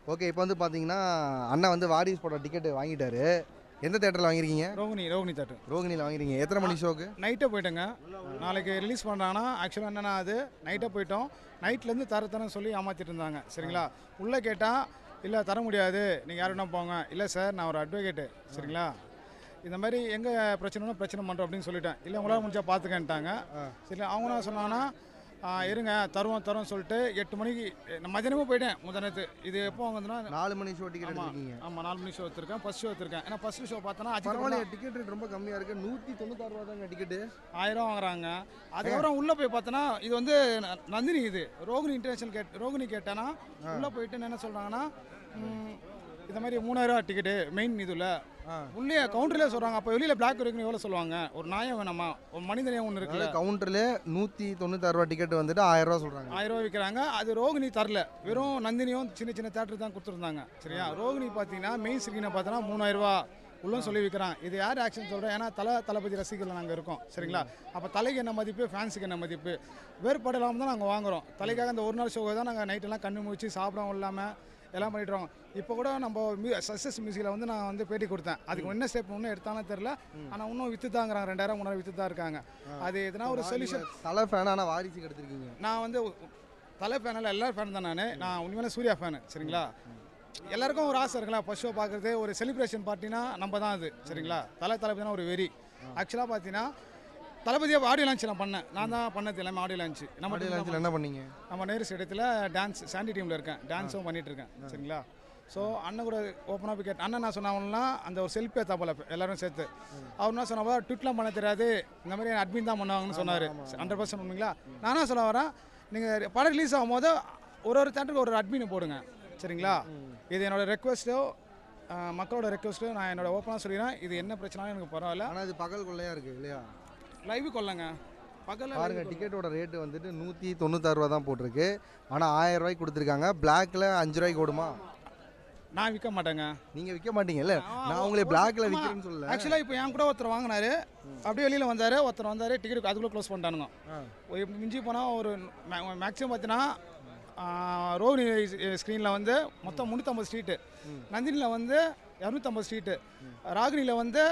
Okay இப்போ வந்து பார்த்தீங்கன்னா அண்ணன் வந்து வாரிஸ் படம் டிக்கெட் வாங்கிட்டாரு எந்த தேட்டரில் வாங்கியிருக்கீங்க ரோகிணி ரோகிணி தேட்டர் ரோகிணியில் வாங்கிருக்கீங்க எத்தனை மணி ஷோக்கு நைட்டே போயிட்டேங்க நாளைக்கு ரிலீஸ் பண்ணுறாங்கன்னா ஆக்சுவலாக என்னென்னா அது நைட்டே போயிட்டோம் நைட்லேருந்து தர தரேன்னு சொல்லி ஏமாற்றிட்டு இருந்தாங்க சரிங்களா உள்ளே கேட்டால் இல்லை தர முடியாது நீங்கள் யாருன்னா போங்க இல்லை சார் நான் ஒரு அட்வொகேட்டு சரிங்களா இந்த மாதிரி எங்கே பிரச்சனைனா பிரச்சனை பண்ணுறோம் அப்படின்னு சொல்லிட்டேன் இல்லை உங்களால் முடிஞ்சா பார்த்துக்கன்ட்டாங்க சரி அவங்க என்ன சொன்னாங்கன்னா "ஆ, இருங்க தருவோம் தருவோம் சொல்லிட்டு எட்டு மணிக்கு நான் மதியானமே போயிட்டேன் முதனத்து இது எப்போ வாங்குதுன்னா நாலு மணி ஷோ டிக்கெட் ஆமாம் எடுத்திருக்கீங்க ஆமாம் நாலு மணி ஷோ எடுத்திருக்கேன் ஃபஸ்ட் ஷோ எடுத்திருக்கேன் ஏன்னா ஃபஸ்ட் ஷோ பார்த்தோன்னா அஜித் பரவாயில்லையே டிக்கெட் ரேட் ரொம்ப கம்மியாக இருக்குது நூற்றி தொண்ணூத்தாறு ரூபா தாங்க டிக்கெட்டு ஆயிரம் வாங்குறாங்க அதுக்கப்புறம் உள்ள போய் பார்த்தோன்னா இது வந்து ந- நந்தினி இது ரோகிணி இன்டர்நேஷனல் கேட் ரோகிணி கேட்டேன்னா உள்ள போயிட்டு என்ன சொல்றாங்கன்னா ம், இந்த மாதிரி மூணாயிரம் ரூபா டிக்கெட்டு மெயின் இதுல ஆ. உள்ளே கவுண்டர்லேயே சொல்றாங்க அப்போ வெளியில பிளாக் இருக்குன்னு எவ்வளோ சொல்லுவாங்க ஒரு நியாயம் வேணாமா ஒரு மனிதனே ஒன்று இருக்குல்ல கவுண்டர்ல நூற்றி தொண்ணூத்தாறு ரூபா டிக்கெட் வந்துட்டு ஆயிரம் ரூபா சொல்கிறாங்க ஆயிரம் ரூபா விற்கிறாங்க அது ரோகிணி தரல வெறும் நந்தினியும் சின்ன சின்ன தேட்டர் தான் கொடுத்துருந்தாங்க சரியா ரோகிணி பார்த்தீங்கன்னா மெயின் ஸ்க்ரீனை பார்த்தோன்னா மூணாயிரம் ரூபா உள்ளும் சொல்லி விற்கிறான் இது யார் ஆக்ஷன் சொல்கிறேன் ஏன்னா தலை தளபதி ரசிகர்கள் நாங்கள் இருக்கோம் சரிங்களா அப்போ தலைக்கு என்ன மதிப்பு ஃபேன்ஸுக்கு என்ன மதிப்பு வேறுபாடு இல்லாமல் தான் நாங்கள் வாங்குறோம் தலைக்காக அந்த ஒரு நாள் ஷோவை தான் நாங்கள் நைட்டெல்லாம் கண்ணு முடிச்சு சாப்பிடாம இல்லாமல் எல்லாம் பண்ணிட்டுறோம் இப்போ கூட நம்ம சக்ஸஸ் மியூசிக்கில் வந்து நான் வந்து பேட்டி கொடுத்தேன் அதுக்கு என்ன ஸ்டெப் இன்னும் எடுத்தாலும் தெரில ஆனால் இன்னும் வித்து தாங்கிறாங்க ரெண்டாயிரம் மூணாயிரம் வித்து தான் இருக்காங்க அது எதனா ஒரு சொல்யூஷன் தலை ஃபேன் ஆனால் வாரிசுக்கு எடுத்திருக்கீங்க நான் வந்து தலை ஃபேனில் எல்லாரும் ஃபேன் தான் நான் நான் உண்மையில சூர்யா ஃபேனு சரிங்களா எல்லாருக்கும் ஒரு ஆசை இருக்குல்ல ஃபர்ஸ்ட் ஷோ பார்க்குறது ஒரு செலிப்ரேஷன் பார்ட்டினா நம்ம தான் அது சரிங்களா தலை தளபதினா ஒரு வெறி ஆக்சுவலாக பார்த்தீங்கன்னா தளபதியாக ஆடியோ லான்ச் நான் பண்ணேன் நான் தான் பண்ணது எல்லாமே ஆடியோ லான்ச் நம்ம ஆடியோ team தான் லான்ச்சில் என்ன பண்ணீங்க நம்ம நேரு இடத்துல டான்ஸ் சாண்டி டீமில் இருக்கேன் டான்ஸும் பண்ணிட்டு இருக்கேன் சரிங்களா ஸோ அண்ணன் கூட ஓப்பனாக போய் கேட்டேன் அண்ணன் நான் சொன்னவங்களாம் அந்த ஒரு செல்ஃபி ஏற்றா போல எல்லாரும் சேர்த்து அவர் என்ன சொன்னா ட்விட்லாம் பண்ண தெரியாது இந்த மாதிரி அட்மின் தான் பண்ணுவாங்கன்னு சொன்னார் ஹண்ட்ரட் பர்சன்ட் உண்மைங்களா நான் என்ன சொல்ல வரேன் நீங்கள் படம் ரிலீஸ் ஆகும்போது ஒரு ஒரு தேட்டருக்கு ஒரு அட்மின் போடுங்க சரிங்களா இது என்னோட ரெக்வஸ்ட்டோ மக்களோட ரெக்வஸ்ட்டோ நான் என்னோட ஓப்பனாக சொல்லிடுறேன் இது என்ன பிரச்சனாலும் எனக்கு பரவாயில்ல ஆனால் இது பகல் கொள்ளையாக இருக்குது இல்லையா லைவ் கொள்ளுங்க பக்கத்தில் பாருங்க டிக்கெட்டோட ரேட்டு வந்துட்டு நூற்றி தொண்ணூத்தாறு ரூபா தான் போட்டிருக்கு ஆனால் ஆயிரம் ரூபாய்க்கு கொடுத்துருக்காங்க பிளாக்ல அஞ்சு ரூபாய்க்கு ஓடுமா நான் விற்க மாட்டேங்க நீங்கள் விற்க மாட்டீங்கல்ல நான் உங்களை பிளாக்ல விற்கிறேன்னு சொல்லல ஆக்சுவலாக இப்போ என் கூட ஒருத்தர் வாங்கினாரு அப்படியே வெளியில் வந்தார் ஒருத்தர் வந்தார் டிக்கெட் அதுக்குள்ளே க்ளோஸ் பண்ணிட்டானுங்க ஒரு மிஞ்சி போனால் ஒரு மேக்ஸிமம் பார்த்தீங்கன்னா ரோஹினி ஸ்க்ரீனில் வந்து மொத்தம் முந்நூற்றம்பது ஸ்ட்ரீட்டு நந்தினியில் வந்து இரநூத்தம்பது ஸ்ட்ரீட்டு ராகினியில் வந்து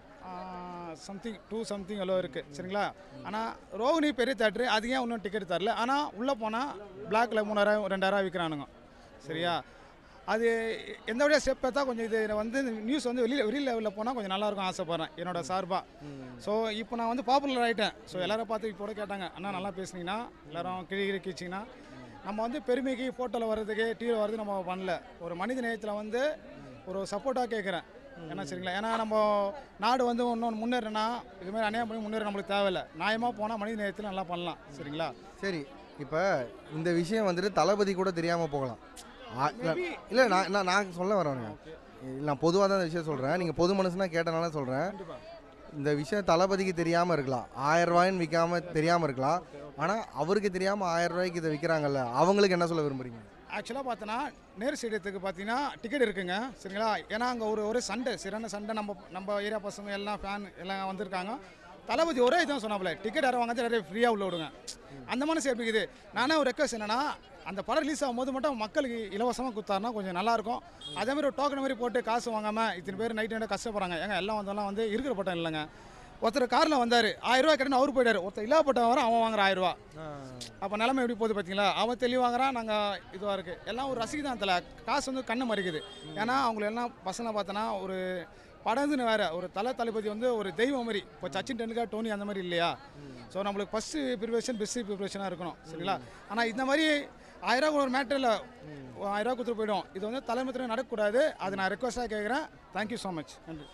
சம்திங் டூ சம்திங் எவ்வளோ இருக்குது சரிங்களா ஆனால் ரோகிணி பெரிய தேட்ரு அது ஏன் இன்னும் டிக்கெட் தரல ஆனால் உள்ளே போனால் பிளாக்ல மூணாயிரம் ரெண்டாயிரம் விற்கிறானுங்க சரியா அது எந்த வழியாக ஸ்டெப் பார்த்தா கொஞ்சம் இது வந்து நியூஸ் வந்து வெளியில் வெளி லெவலில் போனால் கொஞ்சம் நல்லாயிருக்கும் ஆசைப்பட்றேன் என்னோட சார்பாக ஸோ இப்போ நான் வந்து பாப்புலர் ஆகிட்டேன் ஸோ எல்லாரும் பார்த்து இப்போ கூட கேட்டாங்க அண்ணா நல்லா பேசுனீங்கன்னா எல்லாரும் கிழி கிழி கிச்சிங்கன்னா நம்ம வந்து பெருமைக்கு ஃபோட்டோவில் வர்றதுக்கு டிவியில் வர்றது நம்ம பண்ணல ஒரு மனித நேயத்தில் வந்து ஒரு சப்போர்ட்டாக கேட்குறேன் என்ன சரிங்களா ஏன்னா நம்ம நாடு வந்து இன்னொன்று முன்னேறினா இது மாதிரி அநியாயம் பண்ணி முன்னேற நம்மளுக்கு தேவையில்லை நியாயமாக போனால் மனித நேயத்தில் நல்லா பண்ணலாம் சரிங்களா சரி இப்போ இந்த விஷயம் வந்துட்டு தளபதி கூட தெரியாமல் போகலாம் ஆ, இல்ல- இல்லை நான் நான் நான் சொல்ல வரேங்க இல்ல, நான் பொதுவாக தான் இந்த விஷயம் சொல்கிறேன் நீங்கள் பொது மனுஷனா கேட்டனால சொல்கிறேன் கண்டிப்பாக இந்த விஷயம் தளபதிக்கு தெரியாமல் இருக்கலாம் ஆயிரம் ரூபாயின்னு விற்காம தெரியாமல் இருக்கலாம் ஆனால் அவருக்கு தெரியாமல் ஆயிரம் ரூபாய்க்கு இதை விற்கிறாங்கல்ல அவங்களுக்கு என்ன சொல்ல விரும்புறீங்க ஆக்சுவலாக பார்த்தோன்னா நேரு ஸ்டேடியத்துக்கு பார்த்தீங்கன்னா டிக்கெட் இருக்குங்க சரிங்களா ஏன்னா அங்கே ஒரு ஒரு சண்டை சரியான சண்டை நம்ம நம்ம ஏரியா பசங்க எல்லாம் ஃபேன் எல்லாம் வந்திருக்காங்க தளபதி ஒரே இதான் சொன்னாப்புல டிக்கெட் யாரும் வாங்க நிறைய ஃப்ரீயாக உள்ள விடுங்க அந்த மனசு எப்படி இருக்குது நானே ஒரு ரெக்வஸ்ட் என்னன்னா அந்த படம் ரிலீஸ் ஆகும்போது மட்டும் மக்களுக்கு இலவசமாக கொடுத்தாருன்னா கொஞ்சம் நல்லாயிருக்கும் அதே மாதிரி ஒரு டோக்கன் மாதிரி போட்டு காசு வாங்காமல் இத்தனை பேர் நைட் நைட்டாக கஷ்டப்படுறாங்க ஏங்க எல்லாம் வந்தெல்லாம் வந்து இருக்கிற பட்டம் இல்லைங்க ஒருத்தர் காரில் வந்தார் ஆயிரம் ரூபாய் கட்டணும் அவர் போயிட்டாரு ஒருத்தர் இல்லாப்பட்டவன் வர அவன் வாங்குற ஆயிரம் ரூபா அப்போ நிலைமை எப்படி போகுது பார்த்தீங்களா அவன் தெளிவாங்கிறான் நாங்கள் இதுவாக இருக்குது எல்லாம் ஒரு ரசிகை தான் தலை காசு வந்து கண்ணை மறிக்குது ஏன்னா அவங்கள எல்லாம் பசங்க பார்த்தோன்னா ஒரு படம்னு வேற ஒரு தலை தளபதி வந்து ஒரு தெய்வம் மாதிரி இப்போ சச்சின் டெண்டுல்கர் டோனி அந்த மாதிரி இல்லையா ஸோ நம்மளுக்கு ஃபஸ்ட்டு ப்ரிப்பரேஷன் பெஸ்ட்டு ப்ரிப்பரேஷனாக இருக்கணும் சரிங்களா ஆனால் இந்த மாதிரி ஆயிரம் ரூபா ஒரு மேட்டரில் ஆயிரம் ரூபா கொடுத்துட்டு போயிடும் இது வந்து தலைமுறை நடக்கக்கூடாது அதை நான் ரெக்வஸ்ட்டாக கேட்குறேன் தேங்க்யூ ஸோ மச் நன்றி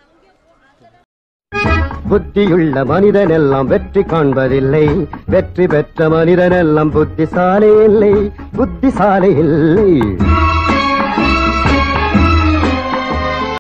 புத்தியுள்ள மனிதனெல்லாம் வெற்றி காண்பதில்லை வெற்றி பெற்ற மனிதனெல்லாம் புத்திசாலி இல்லை புத்திசாலி இல்லை